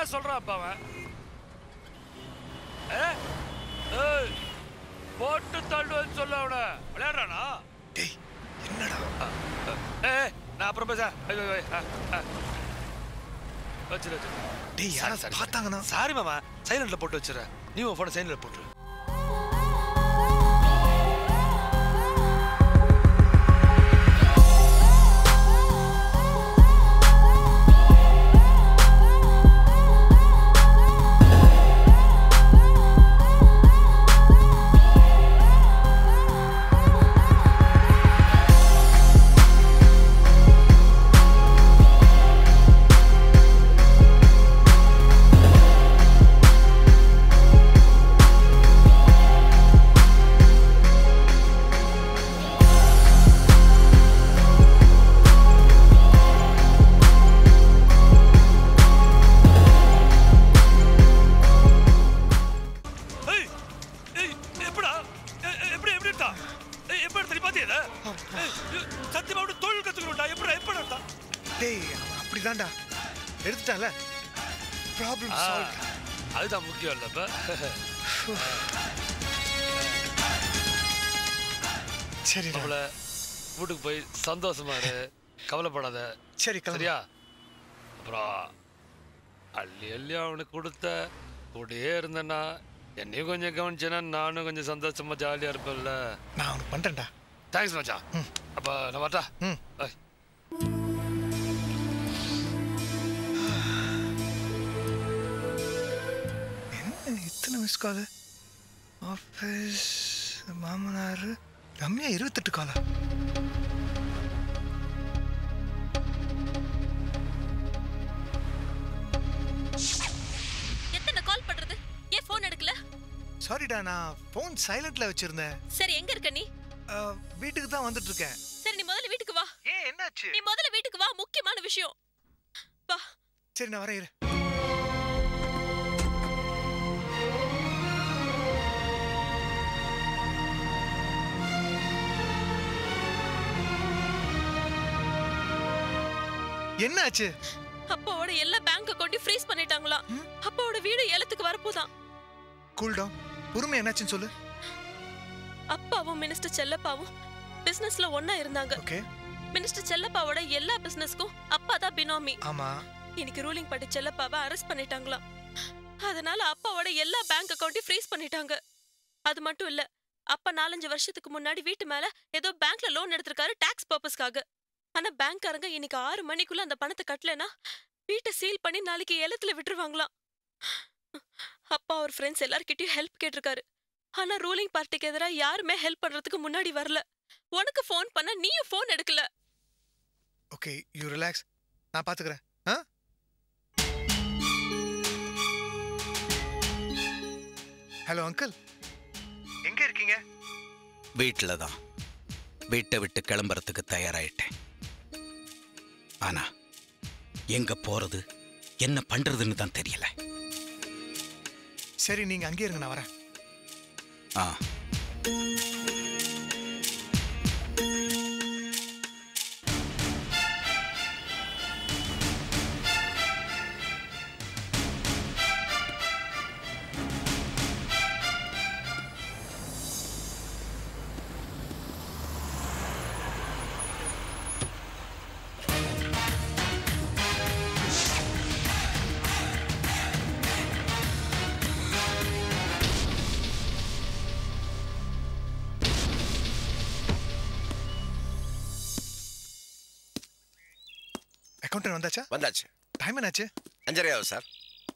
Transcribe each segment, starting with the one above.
என்ன சொல்றான் அப்ப அவன் ஏ? ஏய், போட்டு தள்ளுவேன்னு சொல்ல அவன விளையாடுறானா டேய் என்னடா ஏ நான் அப்புறம் பேச வை, வை, வை. ஆ, ஆ. வச்சிரு வச்சிரு டேய் யாரா பார்த்தாங்கன்னா சாரி மாமா சைலண்ட்ல போட்டு வச்சிரு நீ உன் போன சைலண்ட்ல போட்டுரு ஏய் ஏய் எப்படா ஏய், ஏய், எப்படி எப்படி எடுத்தா ஏய் எப்படி எடுத்த நீ பாத்தியல சத்தியமா அப்படி தொழில் கத்துக்கணும்டா எப்படா எப்படி எடுத்தா டேய் அவன் அப்படிதான்டா எடுத்துட்டான்ல ப்ராப்ளம் ஆ, சால்வ் அதுதான் முக்கியம் இல்ல இப்ப சரிடா அவள வீட்டுக்கு போய் சந்தோஷமா இரு கவலைப்படாத சரி கிளம்பு சரியா அப்புறம் அள்ளி அள்ளி அவனுக்கு கொடுத்த கூடயே இருந்தேன்னா என்னையும் கொஞ்சம் கவனிச்சேன்னா நானும் கொஞ்சம் சந்தோஷமா ஜாலியா இருப்பேன்ல நான் அவனுக்கு பண்றேன்டா தேங்க்ஸ் மச்சான் அப்ப நான் வரட்டா ம் ஐய். என்ன இத்தனை மிஸ் கால் ஆஃபீஸ் மாமனார் ரம்யா இருபத்தெட்டு காலா எத்தனை கால் பண்றது ஏன் ஃபோன் எடுக்கல சாரிடா நான் ஃபோன் சைலண்ட்ல வச்சிருந்தேன் சரி எங்க இருக்க நீ அஹ், வீட்டுக்கு தான் வந்துட்டு இருக்கேன் சரி நீ முதல்ல வீட்டுக்கு வா ஏன் என்னாச்சு நீ முதல்ல வீட்டுக்கு வா முக்கியமான விஷயம் வா சரி நான் வரேன் இரு என்னாச்சு அப்பாவோட எல்லா பேங்க் அக்கௌண்ட்டையும் ஃப்ரீஸ் பண்ணிட்டாங்களாம் அப்பாவோட வீடு ஏலத்துக்கு வரப்போதான் கூல் டவுன் பொறுமை என்னாச்சுன்னு சொல்லு அப்பாவும் மினிஸ்டர் செல்லப்பாவும் பிசினஸ்ல ஒண்ணா இருந்தாங்க ஓகே மினிஸ்டர் செல்லப்பாவோட எல்லா பிசினஸ்க்கும் அப்பா தான் பினாமி ஆமா இன்னைக்கு ரூலிங் படி செல்லப்பாவை அரெஸ்ட் பண்ணிட்டாங்களாம் அதனால அப்பாவோட எல்லா பேங்க் அக்கௌண்ட்டையும் ஃப்ரீஸ் பண்ணிட்டாங்க அது மட்டும் இல்ல அப்பா நாலஞ்சு வருஷத்துக்கு முன்னாடி வீட்டு மேல ஏதோ பேங்க்ல லோன் எடுத்திருக்காரு டாக்ஸ் பர்பஸ்க்காக ஆனா பேங்க்காரங்க இன்னைக்கு ஆறு மணிக்குள்ள அந்த பணத்தை கட்டலனா வீட்டை சீல் பண்ணி நாளைக்கு ஏலத்துல விட்டுருவாங்களாம் அப்பா அவர் ஃப்ரெண்ட்ஸ் எல்லார்கிட்டயும் ஹெல்ப் கேட்டிருக்காரு ஆனா ரூலிங் பார்ட்டிக்கு எதிராக யாருமே ஹெல்ப் பண்றதுக்கு முன்னாடி வரல உனக்கு ஃபோன் பண்ண நீயும் ஃபோன் எடுக்கல ஓகே யூ ரிலாக்ஸ் நான் பாத்துக்கிறேன் ஆ ஹலோ அங்கிள் எங்க இருக்கீங்க வீட்டில் தான் வீட்டை விட்டு கிளம்புறதுக்கு தயாராயிட்டேன் ஆனா எங்க போறது என்ன பண்றதுன்னு தான் தெரியல சரி நீங்க அங்கே இருங்க நான் வரேன் ஆ அக்கௌண்டன்ட் வந்தாச்சா வந்தாச்சு டைம் என்னாச்சு அஞ்சரை ஆகும் சார்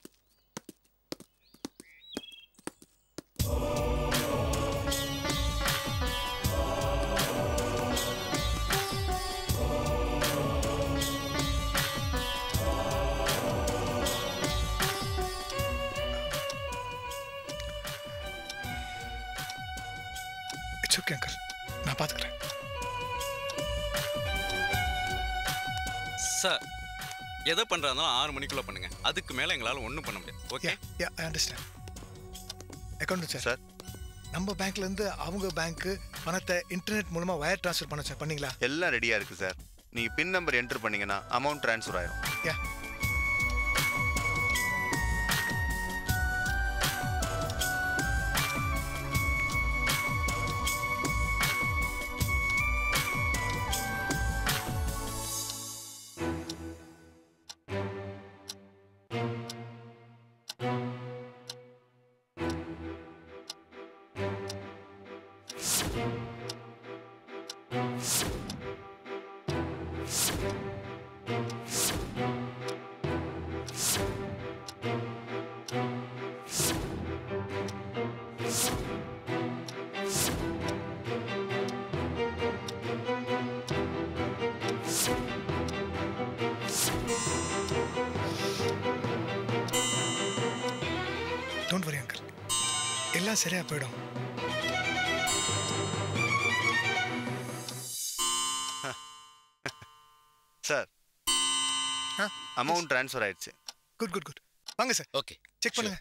இட்ஸ் ஓகே அங்கிள் நான் பாத்துக்கிறேன் சார் எதை பண்ணுறாலும் ஆறு மணிக்குள்ளே பண்ணுங்க அதுக்கு மேலே எங்களால் ஒன்றும் பண்ண முடியாது okay ya ya I understand account sir sir நம்ம பேங்க்ல இருந்து அவங்க பேங்க்கு பணத்தை இன்டர்நெட் மூலமா வயர் ட்ரான்ஸ்ஃபர் பண்ண சார் பண்ணீங்களா எல்லாம் ரெடியா இருக்கு சார் நீங்க பின் நம்பர் என்டர் பண்ணீங்கன்னா அமௌண்ட் ட்ரான்ஸ்ஃபர் ஆயிரும் யா டோன்ட் வரி அங்கிள் எல்லாம் சரியா போயிடும் சார் ஆ, அமௌண்ட் ட்ரான்ஸ்ஃபர் ஆயிடுச்சு குட் குட் குட் வாங்க சார் ஓகே செக் பண்ணுங்க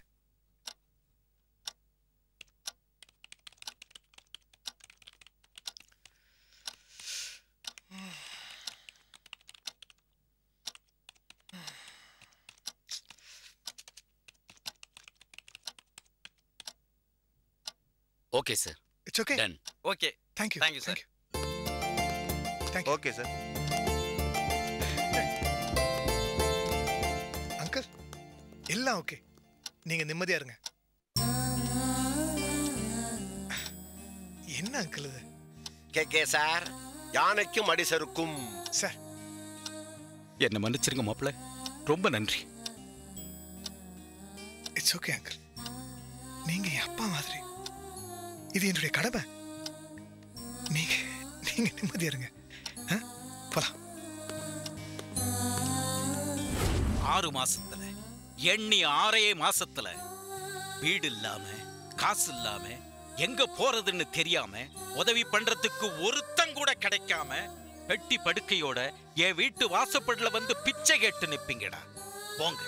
okay sir it's okay done okay thank you Thank you, sir. Thank you okay sir uncle எல்லாம் ஓகே நீங்க நிம்மதியா இருங்க என்ன அங்கிள் இது கே கே சார் யானைக்கும் அடி சறுக்கும் சார் என்ன மன்னிச்சிருங்க மாப்பிள்ள ரொம்ப நன்றி இட்ஸ் ஓகே அங்கிள் நீங்க என் அப்பா மாதிரி இது என்னுடைய கடமை நீங்க நீங்க நிம்மதியா இருங்க ஆ? போலாம் ஆறு மாசத்துல எண்ணி ஆறே மாசத்துல வீடு இல்லாம காசு இல்லாம எங்க போறதுன்னு தெரியாம உதவி பண்றதுக்கு ஒருத்தன் கூட கிடைக்காம பெட்டி படுக்கையோட என் வீட்டு வாசப்படில வந்து பிச்சை கேட்டு நிப்பீங்கடா போங்க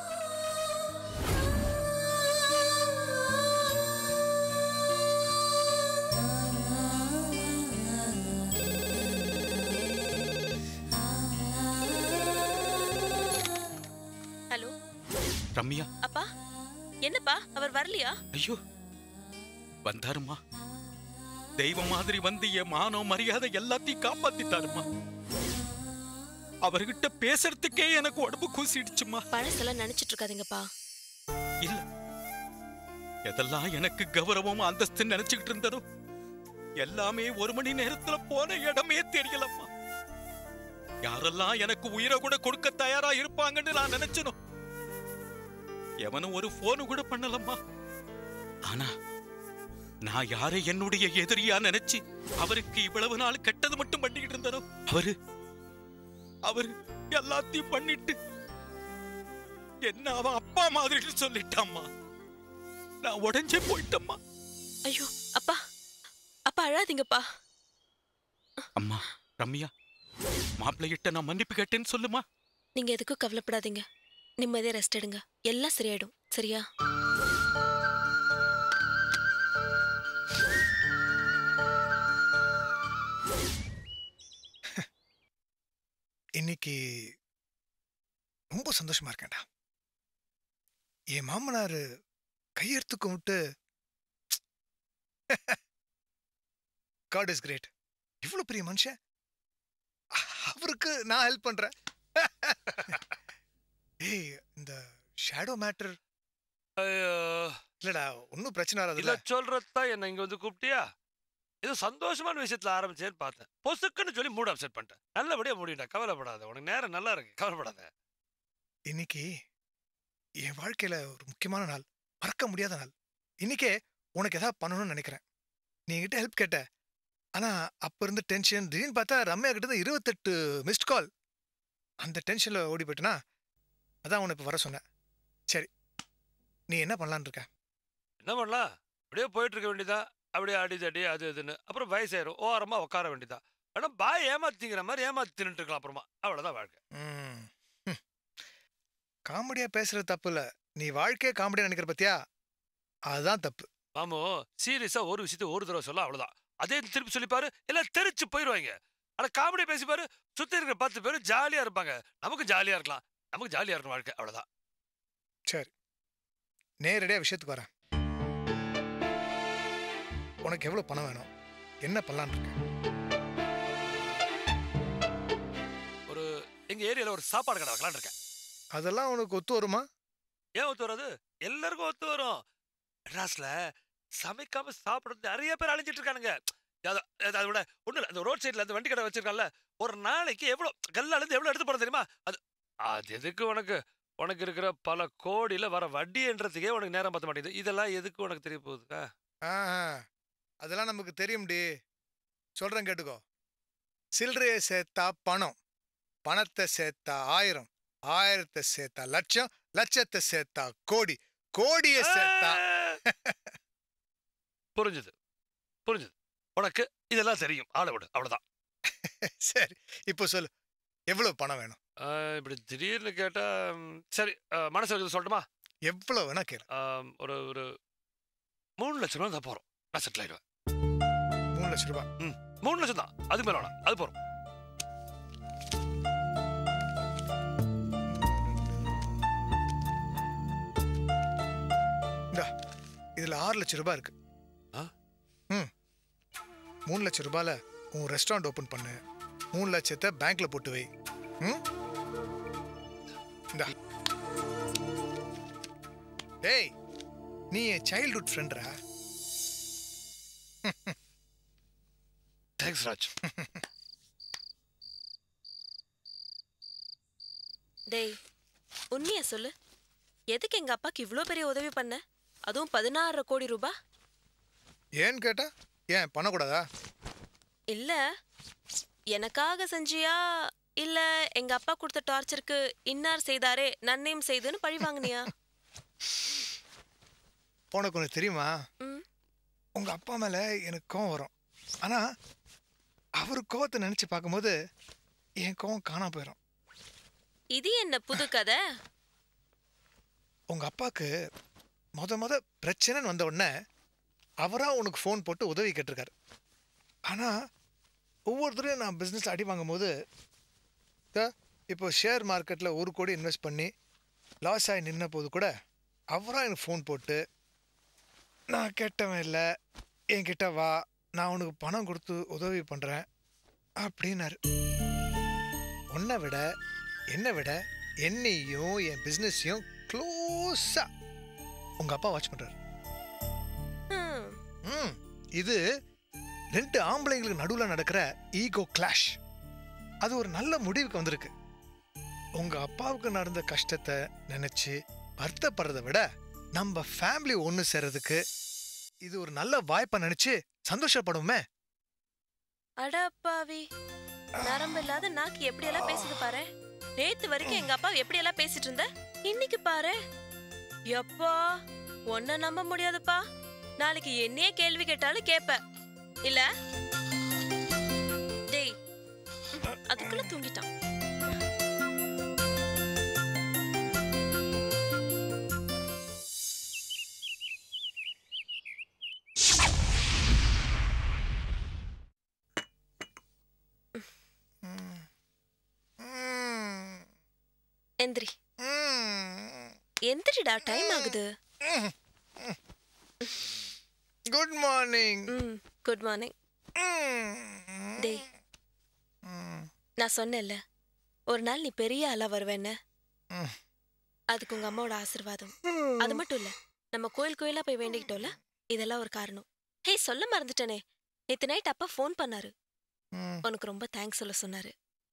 ஹலோ ரம்யா அப்பா என்னப்பா அவர் வரலையா ஐயோ வந்தாருமா தெய்வம் மாதிரி வந்து என் மானம் மரியாதை எல்லாத்தையும் காப்பாத்திட்டாருமா அவர்கிட்ட பேசுறதுக்கே எனக்கு உடம்பு கூசிடுச்சுமா பழசெல்லாம் நினைச்சிட்டு இருக்காதீங்கப்பா இல்ல எதெல்லாம் எனக்கு கௌரவம் அந்தஸ்து நினைச்சுக்கிட்டு இருந்ததோ எல்லாமே ஒரு மணி நேரத்துல போன இடமே தெரியலம்மா யாரெல்லாம் எனக்கு உயிரை கூட கொடுக்க தயாரா இருப்பாங்கன்னு நான் நினைச்சனோ எவனும் ஒரு போனு கூட பண்ணலம்மா ஆனா நான் யாரை என்னுடைய எதிரியா நினைச்சு அவருக்கு இவ்வளவு நாள் கெட்டது மட்டும் பண்ணிக்கிட்டு இருந்தனோ அவரு அவரு எல்லாத்தையும் பண்ணிட்டு என்ன அவன் அப்பா மாதிரி சொல்லிட்டாம்மா நான் உடஞ்சே போயிட்டம்மா ஐயோ அப்பா அப்பா அழாதீங்கப்பா அம்மா ரம்யா மாப்பிள்ளைகிட்ட நான் மன்னிப்பு கேட்டேன்னு சொல்லுமா நீங்க எதுக்கும் கவலைப்படாதீங்க நிம்மதியா ரெஸ்ட் எடுங்க எல்லாம் சரியாயிடும் சரியா இன்னைக்கு ரொம்ப சந்தோஷமா இருக்கேன்டா என் மாமனார் கையெடுத்து கும்பிட்டு காட் இஸ் கிரேட் இவ்வளோ பெரிய மனுஷன் அவருக்கு நான் ஹெல்ப் பண்றேன் ஏய் இந்த ஷேடோ மேட்டர் ஐயோ இல்லடா ஒன்றும் பிரச்சனை இல்ல வராதுல்ல சொல்றதுதான் என்ன இங்க வந்து கூப்பிட்டியா ஏதோ சந்தோஷமான விஷயத்துல ஆரம்பிச்சேன்னு பார்த்தேன் பொசுக்குன்னு சொல்லி மூட் அப்செட் பண்ணிட்டேன் நல்லபடியா முடியடா கவலைப்படாத உனக்கு நேரம் நல்லா இருக்கு கவலைப்படாத இன்னைக்கு என் வாழ்க்கையில ஒரு முக்கியமான நாள் மறக்க முடியாத நாள் இன்னைக்கே உனக்கு ஏதாவது பண்ணணும்னு நினைக்கிறேன் நீ என்கிட்ட ஹெல்ப் கேட்ட ஆனா அப்ப இருந்து டென்ஷன் திடீர்னு பார்த்தா ரம்யா கிட்ட இருந்து இருபத்தெட்டு மிஸ்ட் கால் அந்த டென்ஷன்ல ஓடி போயிட்டனா அதான் உன்னை இப்ப வர சொன்னேன் சரி நீ என்ன பண்ணலான்னு இருக்க என்ன பண்ணலாம் அப்படியே போயிட்டு இருக்க வேண்டியதா அப்படியே அடி தடி அது இதுன்னு அப்புறம் வயசாயிரும் ஓரமா உட்கார வேண்டியதா ஆனா பாய் ஏமாத்திங்கிற மாதிரி ஏமாத்தி தின்னுட்டு இருக்கலாம் அப்புறமா அவ்வளவுதான் வாழ்க்கை ம். ஹம். காமெடியா பேசுறது தப்பு இல்ல நீ வாழ்க்கையே காமெடியா நினைக்கிற பத்தியா அதுதான் தப்பு மாமோ சீரியஸா ஒரு விஷயத்த ஒரு தடவை சொல்ல அவ்வளவுதான் அதே திருப்பி சொல்லிப்பாரு எல்லாம் தெரிச்சு போயிருவாங்க ஆனா காமெடி பேசிப்பாரு சுத்தி இருக்கிற பத்து பேரும் ஜாலியா இருப்பாங்க நமக்கு ஜாலியா இருக்கலாம் நமக்கு ஜாலியா இருக்கும் வாழ்க்கை அவ்வளவுதான் சரி நேரடியா விஷயத்துக்கு வரேன் உனக்கு எவ்வளவு பணம் வேணும் என்ன பண்ணலான்னு இருக்க ஒரு எங்க ஏரியால ஒரு சாப்பாடு கடை வைக்கலாம்னு இருக்கேன் அதெல்லாம் உனக்கு ஒத்து வருமா ஏன் ஒத்து வராது எல்லாருக்கும் ஒத்து வரும் மெட்ராஸ்ல சமைக்காம சாப்பிடுறது நிறைய பேர் அழிஞ்சிட்டு இருக்கானுங்க அத- அத- அதை விட ஒண்ணு இல்ல அந்த ரோட் சைடுல அந்த வண்டி கடை வச்சிருக்கான்ல ஒரு நாளைக்கு எவ்வளவு கல்லால இருந்து எவ்வளவு எடுத்து போறது தெரியுமா அது அது எதுக்கு உனக்கு உனக்கு இருக்கிற பல கோடியில வர வட்டின்றதுக்கே உனக்கு நேரம் பத்த மாட்டேங்குது இதெல்லாம் எதுக்கு உனக்கு தெரிய போகுது ஆ? ஆ அதெல்லாம் நமக்கு தெரியும்டி சொல்றேன் கேட்டுக்கோ சில்லறையை சேர்த்தா பணம் பணத்தை சேர்த்தா ஆயிரம் ஆயிரத்தை சேர்த்தா லட்சம் லட்சத்தை சேர்த்தா கோடி கோடியை சேர்த்தா புரிஞ்சுது புரிஞ்சுது உனக்கு இதெல்லாம் தெரியும் ஆளை விடு அவ்வளவுதான் சரி இப்போ சொல்லு எவ்வளவு பணம் வேணும் ஆ, இப்படி திடீர்னு கேட்டா ம், சரி ஆ, மனசு இருக்குது சொல்லட்டுமா எவ்வளவு வேணா கேளு ஆ, ஒரு ஒரு மூணு லட்சம் ரூபா தான் போறோம் நான் செட்டில் ஆயிடுவேன் மூணு லட்சம் ரூபாய் மூணு லட்சம் தான் அதுக்கு மேல வேணாம் அது போறோம் இதுல ஆறு லட்சம் ரூபாய் இருக்கு ஆ? ம் மூணு லட்சம் ரூபாயில உன் ரெஸ்டாரண்ட் ஓபன் பண்ணு மூணு லட்சத்தை பேங்க்ல போட்டு வை ம் இந்தா டேய் நீ என் சைல்ட்ஹுட் ஃப்ரெண்ட்ரா தேங்க்ஸ் ராஜ் டேய் உண்மைய சொல்லு எதுக்கு எங்க அப்பாக்கு இவ்ளோ பெரிய உதவி பண்ண அதுவும் பதினாறு கோடி ரூபாய் ஏன்னு கேட்டா ஏன் பண்ணக்கூடாதா இல்ல எனக்காக செஞ்சியா இல்ல எங்க அப்பா கொடுத்த டார்ச்சருக்கு இன்னார் செய்தாரே நன்னையும் செய்துன்னு பழி வாங்குனியா உனக்கு ஒன்று தெரியுமா ம். உங்க அப்பா மேல எனக்கு கோவம் வரும் ஆனா அவர் கோவத்தை நினைச்சு பார்க்கும்போது என் கோவம் காணாம போயிடும் இது என்ன புது கதை உங்க அப்பாக்கு முத முத பிரச்சனைன்னு வந்த உடனே அவரா உனக்கு ஃபோன் போட்டு உதவி கேட்டிருக்காரு ஆனா ஒவ்வொருத்தரையும் நான் பிஸ்னஸ் அடி வாங்கும்போது த, இப்போ ஷேர் மார்க்கெட்டில் ஒரு கோடி இன்வெஸ்ட் பண்ணி லாஸ் ஆகி நின்ன போது கூட அவராக எனக்கு ஃபோன் போட்டு நான் கெட்டவன் இல்லை என்கிட்ட வா நான் உனக்கு பணம் கொடுத்து உதவி பண்ணுறேன் அப்படின்னாரு உன்னை விட என்னை விட என்னையும் என் பிஸ்னஸையும் க்ளோஸாக உங்கள் அப்பா வாட்ச் பண்ணுறாரு ஹம், ம் இது ரெண்டு ஆம்பளைங்களுக்கு நடுவில் நடக்கிற ஈகோ கிளாஷ் அது ஒரு நல்ல முடிவுக்கு வந்திருக்கு உங்க அப்பாவுக்கு நடந்த கஷ்டத்தை நினைச்சு வருத்தப்படுறதை விட நம்ம ஃபேமிலி ஒன்று சேர்றதுக்கு இது ஒரு நல்ல வாய்ப்பை நினைச்சு சந்தோஷப்படுமே அடப்பாவி நரம்பு இல்லாத நாக்கு எப்படி எல்லாம் பேசுது பாரு நேத்து வரைக்கும் எங்க அப்பா எப்படி எல்லாம் பேசிட்டு இருந்த இன்னைக்கு பாரு எப்பா உன்னை நம்ப முடியாதுப்பா நாளைக்கு என்னையே கேள்வி கேட்டாலும் கேப்ப இல்ல டேய் ம், அதுக்குள்ள தூங்கிட்டான் எந்திரி எந்திரிடா டைம் ஆகுது குட் மார்னிங் ம் குட் மார்னிங் டேய் நான் சொன்னேன்ல ஒரு நாள் நீ பெரிய ஆளா வருவேன்னு ம். அதுக்கு உங்க அம்மாவோட ஆசீர்வாதம் அது மட்டும் இல்ல நம்ம கோயில் கோயிலா போய் வேண்டிக்கிட்டோம்ல இதெல்லாம் ஒரு காரணம் ஹே சொல்ல மறந்துட்டேனே நேத்து நைட் அப்பா ஃபோன் பண்ணாரு உனக்கு ரொம்ப தேங்க்ஸ் சொல்ல சொன்னாரு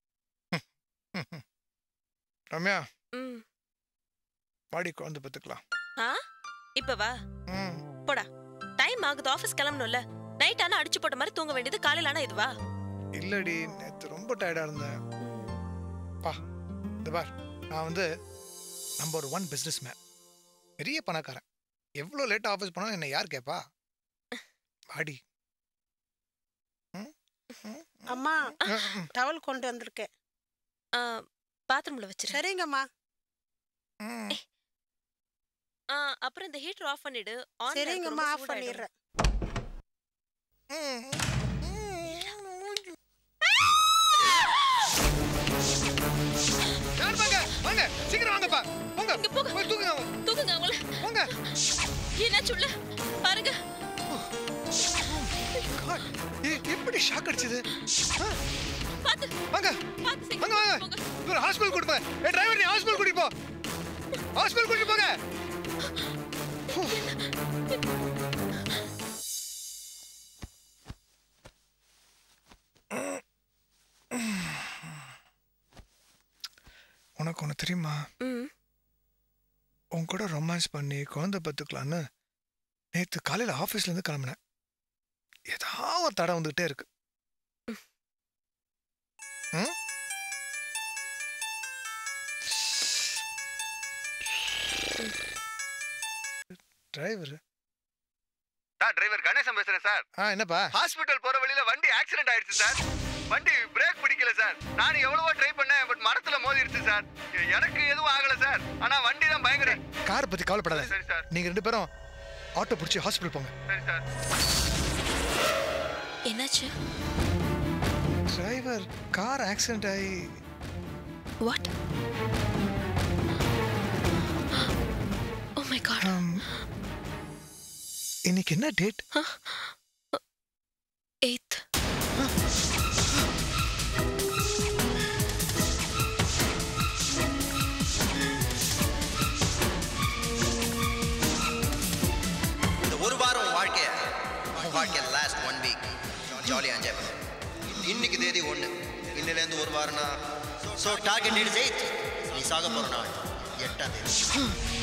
ரம்யா ம் பாடி குழந்தை பத்துக்கலாம் ஆ இப்ப வா போடா டைம் ஆகுது ஆபீஸ் கிளம்பணும்ல நைட் ஆனா அடிச்சு போட்ட மாதிரி தூங்க வேண்டியது காலையில ஆனா இதுவா இல்லடி நேற்று ரொம்ப டயர்டா இருந்தேன் பா இந்த பார் நான் வந்து நம்பர் ஒன் பிஸ்னஸ் மேன் பெரிய பணக்காரன் எவ்வளோ லேட்டாக ஆஃபீஸ் போனாலும் என்னை யார் கேட்பா வாடி அம்மா ம், ம், டவல் கொண்டு வந்திருக்கேன் பாத்ரூம்ல வச்சிரு சரிங்கம்மா ம். ஆ, அப்புறம் இந்த ஹீட்டர் ஆஃப் பண்ணிடு On ல இருக்க, சரிங்கம்மா ரொம்ப ஆஃப் சூடாயிடும். பண்ணிடுறேன் யார் வாங்க வாங்க சீக்கிரம் வாங்கப்பா போங்க இங்க போங்க. போய் தூக்குங்க தூக்குங்க அவங்கள போங்க என்னாச்சு உள்ள பாருங்க God, ஏய், எப்படி ஷாக் அடிச்சது ஆ, பாத்து வாங்க பாத்து சீக்கிரம் வாங்க வாங்க போங்க. இவர் ஹாஸ்பிடல் கூட்டு போங்க ஏ டிரைவர் நீ ஹாஸ்பிடல் கூட்டிட்டு போ ஹாஸ்பிடல் கூட்டிட்டு போங்க உனக்கு ஒன்று தெரியுமா ம் உன் கூட ரொமான்ஸ் பண்ணி குழந்தை பத்துக்கலான்னு நேற்று காலையில் ஆஃபீஸ்லேருந்து கிளம்புனேன் ஏதாவது ஒரு தடை வந்துகிட்டே இருக்கு ம்? டிரைவர் சார் டிரைவர் கணேசன் பேசுறேன் சார் ஆ என்னப்பா ஹாஸ்பிட்டல் போற வழியில வண்டி ஆக்சிடென்ட் ஆயிடுச்சு சார் வண்டி பிரேக் பிடிக்கல சார் நான் எவ்வளவோ ட்ரை பண்ணேன் பட் மரத்துல மோதிருச்சு சார் எ- எனக்கு எதுவும் ஆகல சார் ஆனா வண்டி தான் பயங்கர காரை பற்றி கவலைப்படாத சரி சார் நீங்கள் ரெண்டு பேரும் ஆட்டோ பிடிச்சி ஹாஸ்பிட்டல் போங்க சரி சார் என்னாச்சு டிரைவர் கார் ஆக்சிடென்ட் ஆகி what oh my god um, இன்னைக்கு என்ன டேட் எய்த் இந்த ஒரு வாரம் உன் வாழ்க்கைய உன் வாழ்க்கைய லாஸ்ட் ஒன் வீக் ஜாலியாக என்ஜாய் பண்ணு இன்னைக்கு தேதி ஒன்று இன்னிலேருந்து ஒரு வாரம்னா ஸோ டார்கெட் டேட் எயிட் நீ சாக போகிற நாள் எட்டாம் தேதி